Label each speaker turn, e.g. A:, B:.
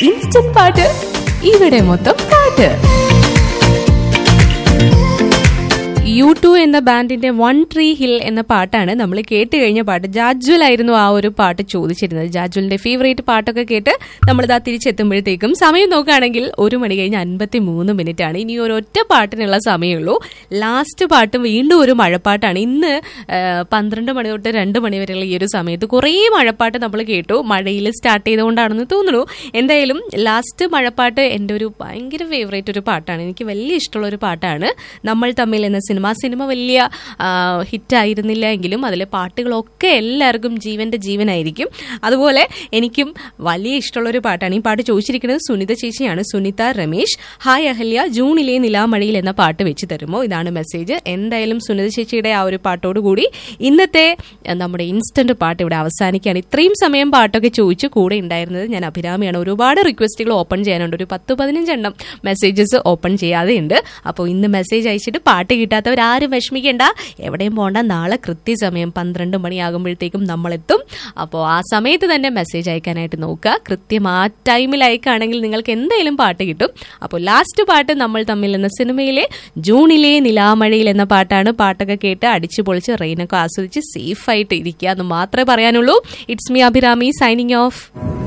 A: instant പാട്ട് ഇവിടെ മൊത്തം പാട്ട് യു ടു എന്ന ബാൻഡിന്റെ വൺ ട്രീ ഹിൽ എന്ന പാട്ടാണ് നമ്മൾ കേട്ട് കഴിഞ്ഞ പാട്ട് ജാജ്വൽ ആയിരുന്നു ആ ഒരു പാട്ട് ചോദിച്ചിരുന്നത് ജാജ്വലിന്റെ ഫേവറേറ്റ് പാട്ടൊക്കെ കേട്ട് നമ്മളിതാ തിരിച്ചെത്തുമ്പോഴത്തേക്കും സമയം നോക്കുകയാണെങ്കിൽ ഒരു മണി കഴിഞ്ഞ് അൻപത്തി മൂന്ന് മിനിറ്റ് ആണ് ഇനി ഒരൊറ്റ പാട്ടിനുള്ള സമയമുള്ളൂ ലാസ്റ്റ് പാട്ട് വീണ്ടും ഒരു മഴപ്പാട്ടാണ് ഇന്ന് ആ, പന്ത്രണ്ട് മണി തൊട്ട് രണ്ട് മണി വരെയുള്ള ഈ ഒരു സമയത്ത് കുറേ മഴപ്പാട്ട് നമ്മൾ കേട്ടു മഴയിൽ സ്റ്റാർട്ട് ചെയ്തുകൊണ്ടാണെന്ന് തോന്നുന്നു എന്തായാലും ലാസ്റ്റ് മഴപ്പാട്ട് എൻ്റെ ഒരു ഭയങ്കര ഫേവറേറ്റ് ഒരു പാട്ടാണ് എനിക്ക് വലിയ ഇഷ്ടമുള്ള ഒരു പാട്ടാണ് നമ്മൾ തമ്മിൽ എന്ന സിനിമ ആ സിനിമ വലിയ ഹിറ്റ് ആയിരുന്നില്ല എങ്കിലും അതിലെ പാട്ടുകളൊക്കെ എല്ലാവർക്കും ജീവന്റെ ജീവനായിരിക്കും അതുപോലെ എനിക്കും വലിയ ഇഷ്ടമുള്ള ഒരു പാട്ടാണ് ഈ പാട്ട് ചോദിച്ചിരിക്കുന്നത് സുനിത ചേച്ചിയാണ് സുനിത രമേശ് ഹായ് അഹല്യ ജൂണിലെ നിലാമഴയിൽ എന്ന പാട്ട് വെച്ച് തരുമോ ഇതാണ് മെസ്സേജ് എന്തായാലും സുനിത ചേച്ചിയുടെ ആ ഒരു പാട്ടോടുകൂടി ഇന്നത്തെ അഹ്, നമ്മുടെ ഇൻസ്റ്റന്റ് പാട്ട് ഇവിടെ അവസാനിക്കുകയാണ് ഇത്രയും സമയം പാട്ടൊക്കെ ചോദിച്ചു കൂടെ ഉണ്ടായിരുന്നത് ഞാൻ അഭിരാമിയാണ് ഒരുപാട് റിക്വസ്റ്റുകൾ ഓപ്പൺ ചെയ്യാനുണ്ട് ഒരു പത്ത് പതിനഞ്ചെണ്ണം മെസ്സേജസ് ഓപ്പൺ ചെയ്യാതെ ഉണ്ട് അപ്പോൾ ഇന്ന് മെസ്സേജ് അയച്ചിട്ട് പാട്ട് കിട്ടാത്തവർ ആരും വിഷമിക്കേണ്ട എവിടെയും പോകണ്ട നാളെ കൃത്യസമയം പന്ത്രണ്ട് മണിയാകുമ്പോഴത്തേക്കും നമ്മളെത്തും അപ്പോൾ ആ സമയത്ത് തന്നെ മെസ്സേജ് അയക്കാനായിട്ട് നോക്കുക കൃത്യം ആ ടൈമിൽ അയക്കുകയാണെങ്കിൽ നിങ്ങൾക്ക് എന്തായാലും പാട്ട് കിട്ടും അപ്പോൾ ലാസ്റ്റ് പാട്ട് നമ്മൾ തമ്മിൽ എന്ന സിനിമയിലെ ജൂണിലെ നിലാമഴയിൽ എന്ന പാട്ടാണ് പാട്ടൊക്കെ കേട്ട് അടിച്ചു പൊളിച്ച് റെയിനൊക്കെ ആസ്വദിച്ച് സേഫ് ആയിട്ട് ഇരിക്കുക എന്ന് മാത്രമേ പറയാനുള്ളൂ it's me Abhirami signing of